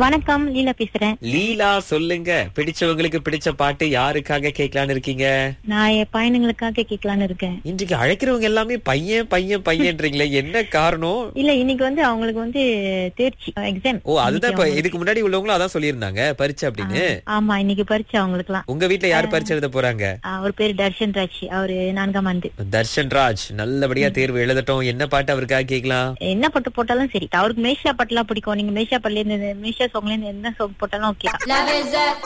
வணக்கம் லீலா பேசுறேன் லீலா சொல்லுங்க பிடிச்சவங்களுக்கு பிடிச்ச பாட்டு யாருக்காக கேட்கலான்னு இருக்கீங்க நான் என் பயணங்களுக்காக கேட்கலான்னு இருக்கேன் இன்றைக்கு அழைக்கிறவங்க எல்லாமே பையன் பையன் பையன்றீங்களே என்ன காரணம் இல்ல இன்னைக்கு வந்து அவங்களுக்கு வந்து தேர்ச்சி எக்ஸாம் ஓ அதுதான் இப்ப இதுக்கு முன்னாடி உள்ளவங்களும் அதான் சொல்லியிருந்தாங்க பரிச்சை அப்படின்னு ஆமா இன்னைக்கு பரிச்சு அவங்களுக்குலாம் உங்க வீட்ல யார் பரிச்சை எழுத போறாங்க அவர் பேரு தர்ஷன் ராஜ் அவரு நான்காம் ஆண்டு தர்ஷன் ராஜ் நல்லபடியா தேர்வு எழுதட்டும் என்ன பாட்டு அவருக்காக கேட்கலாம் என்ன பாட்டு போட்டாலும் சரி அவருக்கு மேஷா பாட்டுலாம் பிடிக்கும் நீங்க மேஷா பாட்டுல இருந்து மேஷா சாங்ல இருந்து என்ன சாங் போட்டாலும் ஓகே